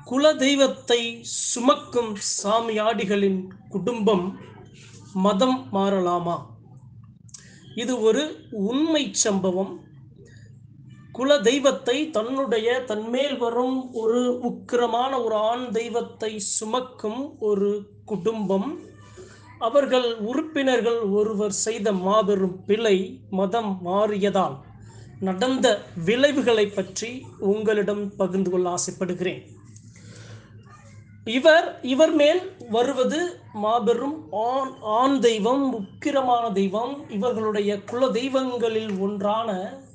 குல தெய்வத்தை சுமக்கும் சாமியாடிகளின் குடும்பம் மதம் மாறலாமா இது ஒரு உண்மை சம்பவம் குல தெய்வத்தை தன்னுடைய தன்மேல் வரும் ஒரு உக்கிரமான ஒரு ஆண் தெய்வத்தை சுமக்கும் ஒரு குடும்பம் அவர்கள் உறுப்பினர்கள் ஒருவர் செய்த மாபெரும் பிழை மதம் மாறியதால் நடந்த விளைவுகளை பற்றி உங்களிடம் பகிர்ந்து கொள்ள ஆசைப்படுகிறேன் இவர் இவர் மேல் வருவது மாபெரும் ஆண் ஆண் தெய்வம் உக்கிரமான தெய்வம் இவர்களுடைய குல தெய்வங்களில் ஒன்றான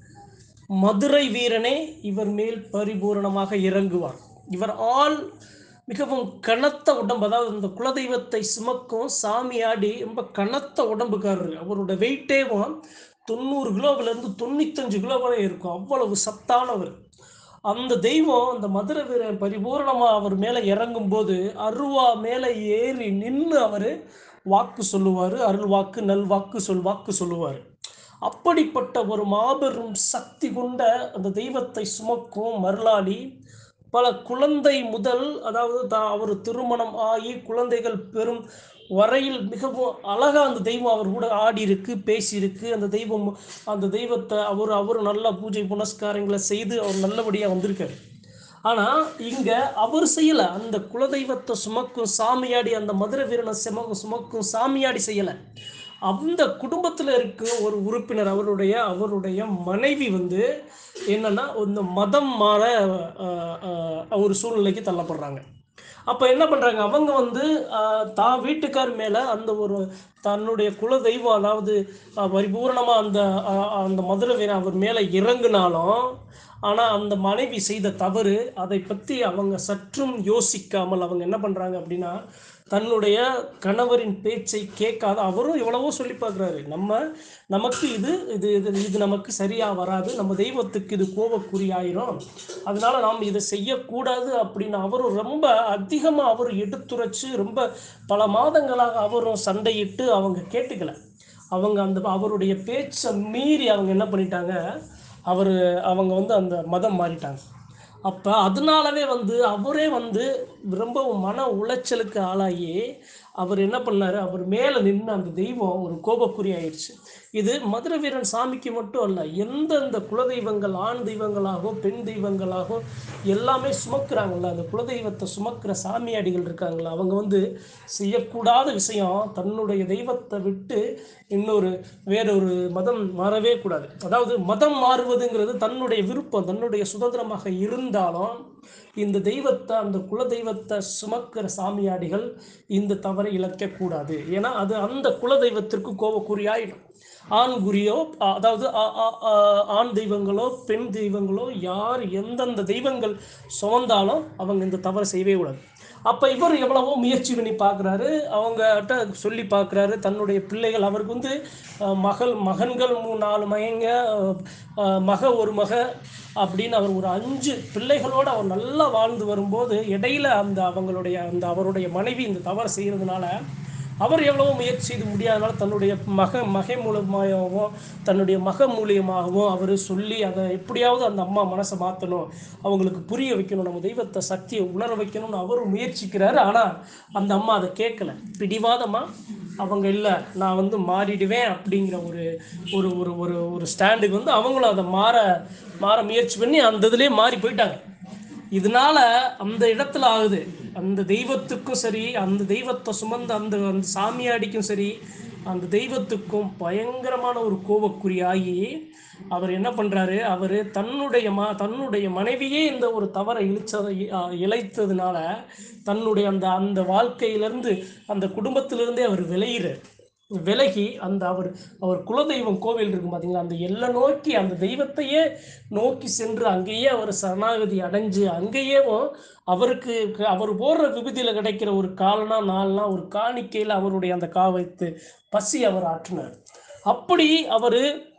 மதுரை வீரனே இவர் மேல் பரிபூரணமாக இறங்குவார் இவர் ஆள் மிகவும் கனத்த உடம்பு அதாவது இந்த குலதெய்வத்தை சுமக்கும் சாமியாடி ரொம்ப கனத்த உடம்புக்காரர் அவரோட வெயிட்டேவும் தொண்ணூறு கிலோவிலேருந்து தொண்ணூத்தஞ்சு கிலோ வரை இருக்கும் அவ்வளவு சத்தானவர் அந்த தெய்வம் அந்த மதுரை வீரன் பரிபூர்ணமாக அவர் மேலே இறங்கும்போது அருவா மேலே ஏறி நின்று அவர் வாக்கு சொல்லுவார் அருள் வாக்கு நல் வாக்கு சொல் வாக்கு சொல்லுவார் அப்படிப்பட்ட ஒரு மாபெரும் சக்தி கொண்ட அந்த தெய்வத்தை சுமக்கும் மருளாளி பல குழந்தை முதல் அதாவது தான் அவர் திருமணம் ஆகி குழந்தைகள் பெறும் வரையில் மிகவும் அழகா அந்த தெய்வம் அவர் கூட ஆடி இருக்கு பேசியிருக்கு அந்த தெய்வம் அந்த தெய்வத்தை அவர் அவர் நல்ல பூஜை புனஸ்காரங்களை செய்து அவர் நல்லபடியாக வந்திருக்காரு ஆனா இங்க அவர் செய்யல அந்த குலதெய்வத்தை சுமக்கும் சாமியாடி அந்த மதுரை வீரனை சுமக்கும் சுமக்கும் சாமியாடி செய்யல அந்த குடும்பத்தில் இருக்க ஒரு உறுப்பினர் அவருடைய அவருடைய மனைவி வந்து என்னன்னா இந்த மதம் மாற அஹ், அஹ், ஒரு சூழ்நிலைக்கு தள்ளப்படுறாங்க அப்போ என்ன பண்ணுறாங்க அவங்க வந்து ஆஹ், தான் வீட்டுக்கார் மேலே அந்த ஒரு தன்னுடைய குல தெய்வம் அதாவது ஆஹ், பரிபூரணமா அந்த ஆஹ், அந்த மதுரை வீரன் அவர் மேலே இறங்குனாலும் ஆனால் அந்த மனைவி செய்த தவறு அதை பற்றி அவங்க சற்றும் யோசிக்காமல் அவங்க என்ன பண்ணுறாங்க அப்படின்னா தன்னுடைய கணவரின் பேச்சை கேட்காத அவரும் எவ்வளவோ சொல்லி பார்க்குறாரு நம்ம நமக்கு இது இது இது இது நமக்கு சரியாக வராது நம்ம தெய்வத்துக்கு இது கோபக்குறியாயிரும் அதனால நாம் இதை செய்யக்கூடாது அப்படின்னு அவரும் ரொம்ப அதிகமாக அவர் எடுத்துரைச்சு ரொம்ப பல மாதங்களாக அவரும் சண்டையிட்டு அவங்க கேட்டுக்கல அவங்க அந்த அவருடைய பேச்சை மீறி அவங்க என்ன பண்ணிட்டாங்க அவர் அவங்க வந்து அந்த மதம் மாறிட்டாங்க அப்போ அதனாலவே வந்து அவரே வந்து ரொம்ப மன உளைச்சலுக்கு ஆளாகி அவர் என்ன பண்ணாரு அவர் மேலே நின்று அந்த தெய்வம் ஒரு கோபக்குறி ஆயிடுச்சு இது மதுரை வீரன் சாமிக்கு மட்டும் அல்ல எந்தெந்த குலதெய்வங்கள் ஆண் தெய்வங்களாகவோ பெண் தெய்வங்களாகவோ எல்லாமே சுமக்குறாங்கல்ல அந்த குலதெய்வத்தை சுமக்கிற சாமியாடிகள் இருக்காங்களா அவங்க வந்து செய்யக்கூடாத விஷயம் தன்னுடைய தெய்வத்தை விட்டு இன்னொரு வேறொரு மதம் மாறவே கூடாது அதாவது மதம் மாறுவதுங்கிறது தன்னுடைய விருப்பம் தன்னுடைய சுதந்திரமாக இருந்தாலும் இந்த தெய்வத்தை அந்த குல தெய்வத்தை சுமக்கிற சாமியாடிகள் இந்த தவறை இழக்கக்கூடாது ஏன்னா அது அந்த குல தெய்வத்திற்கு கோபக்குறியாயிடும் ஆண் குறியோ அ- அதாவது ஆ- ஆ- ஆ- ஆண் தெய்வங்களோ பெண் தெய்வங்களோ யார் எந்தெந்த தெய்வங்கள் சுமந்தாலும் அவங்க இந்த தவறை செய்யவே கூடாது அப்போ இவர் எவ்வளவோ முயற்சி பண்ணி பார்க்குறாரு அவங்ககிட்ட சொல்லி பார்க்குறாரு தன்னுடைய பிள்ளைகள் அவருக்கு வந்து அஹ், மகள் மகன்கள் மூணு நாலு மகங்க அஹ், அஹ், மக ஒரு மக அப்படின்னு அவர் ஒரு அஞ்சு பிள்ளைகளோடு அவர் நல்லா வாழ்ந்து வரும்போது இடையில அந்த அவங்களுடைய அந்த அவருடைய மனைவி இந்த தவறு செய்கிறதுனால அவர் எவ்வளவோ முயற்சி செய்து முடியாதனால தன்னுடைய மக மகை மூலமாகவும் தன்னுடைய மக மூலியமாகவும் அவர் சொல்லி அதை எப்படியாவது அந்த அம்மா மனசை மாற்றணும் அவங்களுக்கு புரிய வைக்கணும் நம்ம தெய்வத்தை சக்தியை உணர வைக்கணும்னு அவரும் முயற்சிக்கிறாரு ஆனால் அந்த அம்மா அதை கேட்கல பிடிவாதமாக அவங்க இல்லை நான் வந்து மாறிடுவேன் அப்படிங்கிற ஒரு ஒரு ஒரு ஒரு ஒரு ஸ்டாண்டுக்கு வந்து அவங்களும் அதை மாற மாற முயற்சி பண்ணி அந்த இதுலேயே மாறி போயிட்டாங்க இதனால அந்த இடத்துல ஆகுது அந்த தெய்வத்துக்கும் சரி அந்த தெய்வத்தை சுமந்த அந்த அந்த சாமியாடிக்கும் சரி அந்த தெய்வத்துக்கும் பயங்கரமான ஒரு கோபக்குறியாகி அவர் என்ன பண்றாரு அவர் தன்னுடைய ம தன்னுடைய மனைவியே இந்த ஒரு தவறை இழிச்சதை அஹ், இழைத்ததுனால தன்னுடைய அந்த அந்த வாழ்க்கையிலிருந்து அந்த குடும்பத்திலிருந்தே அவர் விளையிறார் விலகி அந்த அவர் அவர் குலதெய்வம் கோவில் இருக்கும் பார்த்தீங்களா அந்த எல்லை நோக்கி அந்த தெய்வத்தையே நோக்கி சென்று அங்கேயே அவர் சரணாகதி அடைஞ்சு அங்கேயேவும் அவருக்கு க- அவர் போடுற விபதியில் கிடைக்கிற ஒரு காலனா நாள்னா ஒரு காணிக்கையில் அவருடைய அந்த கா வைத்து பசி அவர் ஆற்றினார் அப்படி அவர்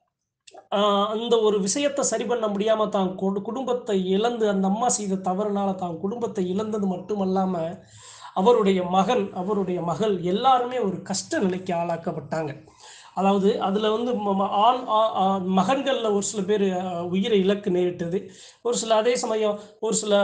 அந்த ஒரு விஷயத்தை சரி பண்ண முடியாம தான் குடு- குடும்பத்தை இழந்து அந்த அம்மா செய்த தவறுனால தான் குடும்பத்தை இழந்தது மட்டுமல்லாம அவருடைய மகன் அவருடைய மகள் எல்லாருமே ஒரு கஷ்ட நிலைக்கு ஆளாக்கப்பட்டாங்க அதாவது அதில் வந்து ம- ம- ஆண் ஆ- ஆ- மகன்கள்ல ஒரு சில பேர் உயிரை இழக்க நேரிட்டது ஒரு சில அதே சமயம் ஒரு சில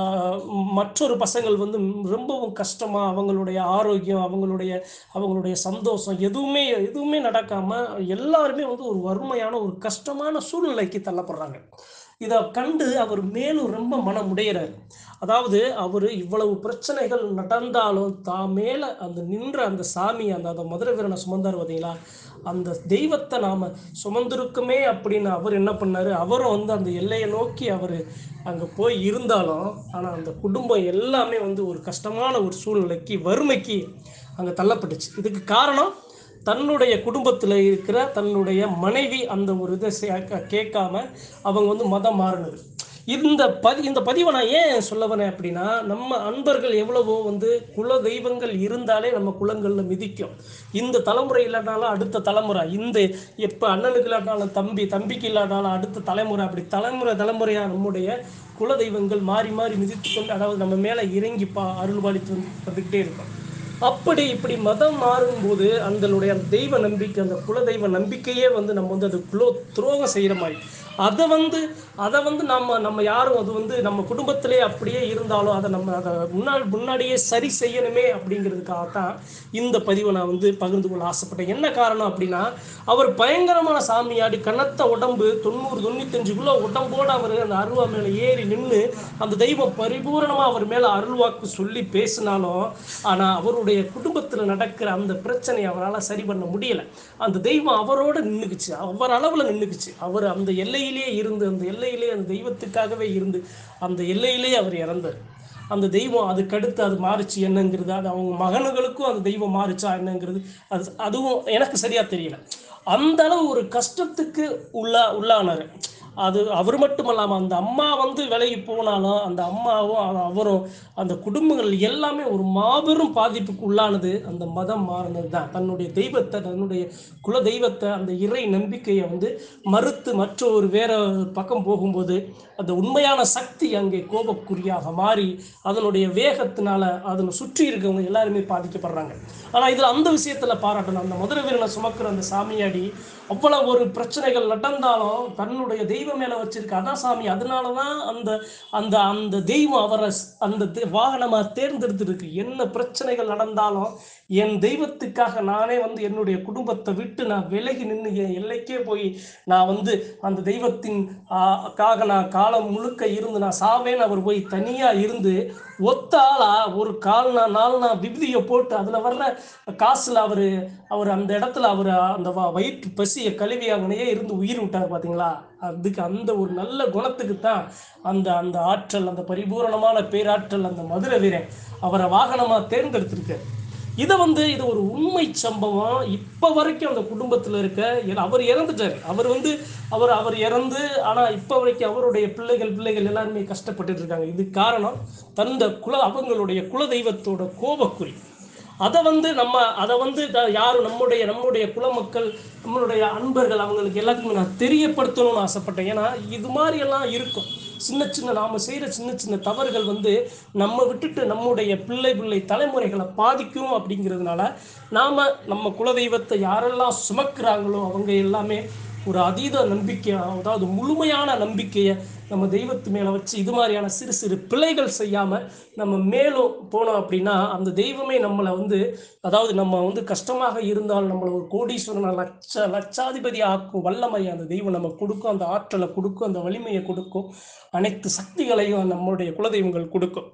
ம், மற்றொரு பசங்கள் வந்து ரொம்பவும் கஷ்டமாக அவங்களுடைய ஆரோக்கியம் அவங்களுடைய அவங்களுடைய சந்தோஷம் எதுவுமே எதுவுமே நடக்காம எல்லாருமே வந்து ஒரு வறுமையான ஒரு கஷ்டமான சூழ்நிலைக்கு தள்ளப்படுறாங்க இதை கண்டு அவர் மேலும் ரொம்ப மனம் உடையிறார் அதாவது அவர் இவ்வளவு பிரச்சனைகள் நடந்தாலும் தான் மேலே அந்த நின்ற அந்த சாமி அந்த அந்த மதுரை வீரனை சுமந்தார் பார்த்தீங்களா அந்த தெய்வத்தை நாம் சுமந்திருக்குமே அப்படின்னு அவர் என்ன பண்ணார் அவரும் வந்து அந்த எல்லையை நோக்கி அவர் அங்கே போய் இருந்தாலும் ஆனால் அந்த குடும்பம் எல்லாமே வந்து ஒரு கஷ்டமான ஒரு சூழ்நிலைக்கு வறுமைக்கு அங்கே தள்ளப்பட்டுச்சு இதுக்கு காரணம் தன்னுடைய குடும்பத்தில் இருக்கிற தன்னுடைய மனைவி அந்த ஒரு இதை சே- கேட்காம அவங்க வந்து மதம் மாறினது இந்த பதி இந்த பதிவை நான் ஏன் சொல்ல வரேன் அப்படின்னா நம்ம அன்பர்கள் எவ்வளவோ வந்து குல தெய்வங்கள் இருந்தாலே நம்ம குலங்களில் மிதிக்கும் இந்த தலைமுறை இல்லாட்டாலும் அடுத்த தலைமுறை இந்த எப்போ அண்ணனுக்கு இல்லாட்டாலும் தம்பி தம்பிக்கு இல்லாட்டாலும் அடுத்த தலைமுறை அப்படி தலைமுறை தலைமுறையாக நம்முடைய குல தெய்வங்கள் மாறி மாறி மிதித்து கொண்டு அதாவது நம்ம மேலே இறங்கி பா அருள்பாலித்து வந்து வந்துக்கிட்டே இருக்கும் அப்படி இப்படி மதம் மாறும்போது அந்தனுடைய அந்த தெய்வ நம்பிக்கை அந்த குல தெய்வ நம்பிக்கையே வந்து நம்ம வந்து அது குலோ துரோகம் செய்கிற மாதிரி அதை வந்து அதை வந்து நம்ம நம்ம யாரும் அது வந்து நம்ம குடும்பத்திலே அப்படியே இருந்தாலும் அதை நம்ம அதை முன்னாடி முன்னாடியே சரி செய்யணுமே அப்படிங்கிறதுக்காக தான் இந்த பதிவை நான் வந்து பகிர்ந்து கொள்ள ஆசைப்பட்டேன் என்ன காரணம் அப்படின்னா அவர் பயங்கரமான சாமியாடி கனத்த உடம்பு தொண்ணூறு தொண்ணூத்தஞ்சுக்குள்ள உடம்போடு அவர் அந்த அருவா மேலே ஏறி நின்று அந்த தெய்வம் பரிபூரணமாக அவர் மேலே அருள்வாக்கு சொல்லி பேசினாலும் ஆனால் அவருடைய குடும்பத்தில் நடக்கிற அந்த பிரச்சனையை அவரால் சரி பண்ண முடியலை அந்த தெய்வம் அவரோட நின்றுக்குச்சு அவர் அளவில் நின்றுக்குச்சு அவர் அந்த எல்லையிலே இருந்து அந்த எல்லையிலே அந்த தெய்வத்துக்காகவே இருந்து அந்த எல்லையிலே அவர் இறந்தார் அந்த தெய்வம் அதுக்கடுத்து அது மாறுச்சு என்னங்கிறது அது அவங்க மகனுகளுக்கும் அந்த தெய்வம் மாறுச்சா என்னங்கிறது அது அதுவும் எனக்கு சரியாக தெரியல அந்த அளவு ஒரு கஷ்டத்துக்கு உள்ளா உள்ளானார் அது அவர் மட்டும் இல்லாமல் அந்த அம்மா வந்து விலகி போனாலும் அந்த அம்மாவும் அவ- அவரும் அந்த குடும்பங்கள் எல்லாமே ஒரு மாபெரும் பாதிப்புக்கு உள்ளானது அந்த மதம் மாறினது தான் தன்னுடைய தெய்வத்தை தன்னுடைய குல தெய்வத்தை அந்த இறை நம்பிக்கையை வந்து மறுத்து மற்ற ஒரு வேற பக்கம் போகும்போது அந்த உண்மையான சக்தி அங்கே கோபக்குறியாக மாறி அதனுடைய வேகத்தினால அதனை சுற்றி இருக்கவங்க எல்லாருமே பாதிக்கப்படுறாங்க ஆனால் இதில் அந்த விஷயத்தில் பாராட்டணும் அந்த மதுரை வீரனை சுமக்கிற அந்த சாமியாடி அவ்வளவு ஒரு பிரச்சனைகள் நடந்தாலும் தன்னுடைய தெய்வம் மேலே வச்சிருக்க அதான் சாமி அதனால தான் அந்த அந்த அந்த தெய்வம் அவரை ஸ்- அந்த தெ- வாகனமா தேர்ந்தெடுத்திருக்கு என்ன பிரச்சனைகள் நடந்தாலும் என் தெய்வத்துக்காக நானே வந்து என்னுடைய குடும்பத்தை விட்டு நான் விலகி நின்று என் எல்லைக்கே போய் நான் வந்து அந்த தெய்வத்தின் ஆ, காக நான் காலம் முழுக்க இருந்து நான் சாவேன்னு அவர் போய் தனியா இருந்து ஒத்த ஆளா ஒரு கால் நான் நாலு நான் விபதியை போட்டு அதுல வர்ற காசுல அவரு அவர் அந்த இடத்துல அவர் அந்த வ- வயிற்று பசியை கழுவி அவனையே இருந்து உயிர் விட்டார் பாத்தீங்களா அதுக்கு அந்த ஒரு நல்ல குணத்துக்கு தான் அந்த அந்த ஆற்றல் அந்த பரிபூரணமான பேராற்றல் அந்த மதுரை வீரன் அவரை வாகனமா தேர்ந்தெடுத்திருக்காரு இதை வந்து இது ஒரு உண்மை சம்பவம் இப்போ வரைக்கும் அந்த குடும்பத்தில் இருக்க ஏன்னா அவர் இறந்துட்டார் அவர் வந்து அவர் அவர் இறந்து ஆனால் இப்போ வரைக்கும் அவருடைய பிள்ளைகள் பிள்ளைகள் எல்லாருமே கஷ்டப்பட்டுட்டு இருக்காங்க இது காரணம் தந்த குல அவங்களுடைய குலதெய்வத்தோட கோபக்குறி அதை வந்து நம்ம அதை வந்து த- யாரும் நம்முடைய நம்முடைய குலமக்கள் நம்மளுடைய அன்பர்கள் அவங்களுக்கு எல்லாத்துக்குமே நான் தெரியப்படுத்தணும்னு ஆசைப்பட்டேன் ஏன்னா இது மாதிரி எல்லாம் இருக்கும் சின்ன சின்ன நாம செய்கிற சின்ன சின்ன தவறுகள் வந்து நம்ம விட்டுட்டு நம்முடைய பிள்ளை பிள்ளை தலைமுறைகளை பாதிக்கும் அப்படிங்கிறதுனால நாம நம்ம குலதெய்வத்தை யாரெல்லாம் சுமக்கிறாங்களோ அவங்க எல்லாமே ஒரு அதீத நம்பிக்கை அதாவது முழுமையான நம்பிக்கையை நம்ம தெய்வத்து மேலே வச்சு இது மாதிரியான சிறு சிறு பிழைகள் செய்யாமல் நம்ம மேலும் போனோம் அப்படின்னா அந்த தெய்வமே நம்மளை வந்து அதாவது நம்ம வந்து கஷ்டமாக இருந்தால் நம்மளை ஒரு கோடீஸ்வரனை லட்ச லட்சாதிபதி ஆக்கும் வல்லமையை அந்த தெய்வம் நம்ம கொடுக்கும் அந்த ஆற்றலை கொடுக்கும் அந்த வலிமையை கொடுக்கும் அனைத்து சக்திகளையும் நம்மளுடைய குலதெய்வங்கள் கொடுக்கும்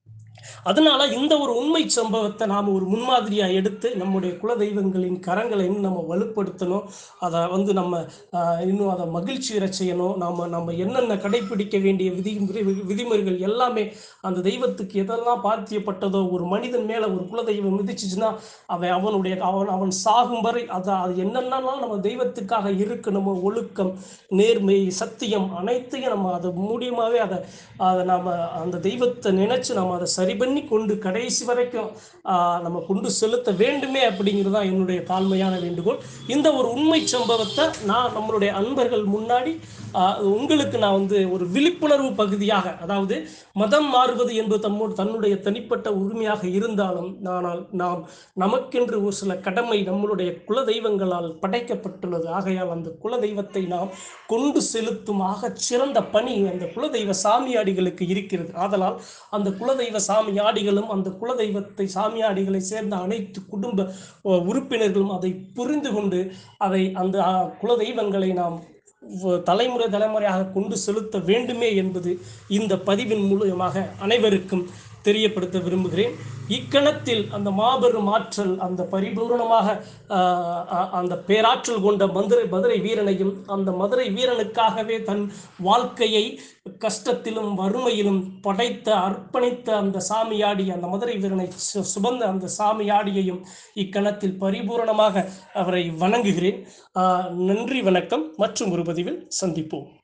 அதனால இந்த ஒரு உண்மை சம்பவத்தை நாம் ஒரு முன்மாதிரியாக எடுத்து நம்முடைய குலதெய்வங்களின் கரங்களை இன்னும் நம்ம வலுப்படுத்தணும் அதை வந்து நம்ம ஆஹ், இன்னும் அதை மகிழ்ச்சியரை செய்யணும் நாம நம்ம என்னென்ன கடைபிடிக்க வேண்டிய விதிமுறை விதிமுறைகள் எல்லாமே அந்த தெய்வத்துக்கு எதெல்லாம் பாத்தியப்பட்டதோ ஒரு மனிதன் மேலே ஒரு குலதெய்வம் மிதிச்சுச்சுன்னா அவன் அவனுடைய அவன் அவன் சாகும் வரை அதை அது என்னென்னலாம் நம்ம தெய்வத்துக்காக இருக்கணுமோ ஒழுக்கம் நேர்மை சத்தியம் அனைத்தையும் நம்ம அதை மூலியமாகவே அதை அதை நாம் அந்த தெய்வத்தை நினைச்சு நம்ம அதை சரி சரி பண்ணி கொண்டு கடைசி வரைக்கும் ஆஹ், நம்ம கொண்டு செலுத்த வேண்டுமே அப்படிங்கிறது தான் என்னுடைய தாழ்மையான வேண்டுகோள் இந்த ஒரு உண்மை சம்பவத்தை நான் நம்மளுடைய அன்பர்கள் முன்னாடி ஆஹ், உங்களுக்கு நான் வந்து ஒரு விழிப்புணர்வு பகுதியாக அதாவது மதம் மாறுவது என்பது தம்மோடு தன்னுடைய தனிப்பட்ட உரிமையாக இருந்தாலும் ஆனால் நாம் நமக்கென்று ஒரு சில கடமை நம்மளுடைய குலதெய்வங்களால் படைக்கப்பட்டுள்ளது ஆகையால் அந்த குலதெய்வத்தை நாம் கொண்டு செலுத்தும் ஆகச் சிறந்த பணி அந்த குலதெய்வ சாமியாடிகளுக்கு இருக்கிறது ஆதலால் அந்த குலதெய்வ சாமியாடிகளும் அந்த குலதெய்வத்தை சாமியாடிகளை சேர்ந்த அனைத்து குடும்ப அஹ், உறுப்பினர்களும் அதை புரிந்து கொண்டு அதை அந்த அஹ், குலதெய்வங்களை நாம் வ- தலைமுறை தலைமுறையாக கொண்டு செலுத்த வேண்டுமே என்பது இந்த பதிவின் மூலியமாக அனைவருக்கும் தெரியப்படுத்த விரும்புகிறேன் இக்கணத்தில் அந்த மாபெரும் ஆற்றல் அந்த பரிபூரணமாக ஆஹ், அ- அந்த பேராற்றல் கொண்ட மதுரை மதுரை வீரனையும் அந்த மதுரை வீரனுக்காகவே தன் வாழ்க்கையை கஷ்டத்திலும் வறுமையிலும் படைத்த அர்ப்பணித்த அந்த சாமியாடி அந்த மதுரை வீரனை சு- சுமந்த அந்த சாமியாடியையும் இக்கணத்தில் பரிபூரணமாக அவரை வணங்குகிறேன் ஆஹ், நன்றி வணக்கம் மற்றும் ஒரு பதிவில் சந்திப்போம்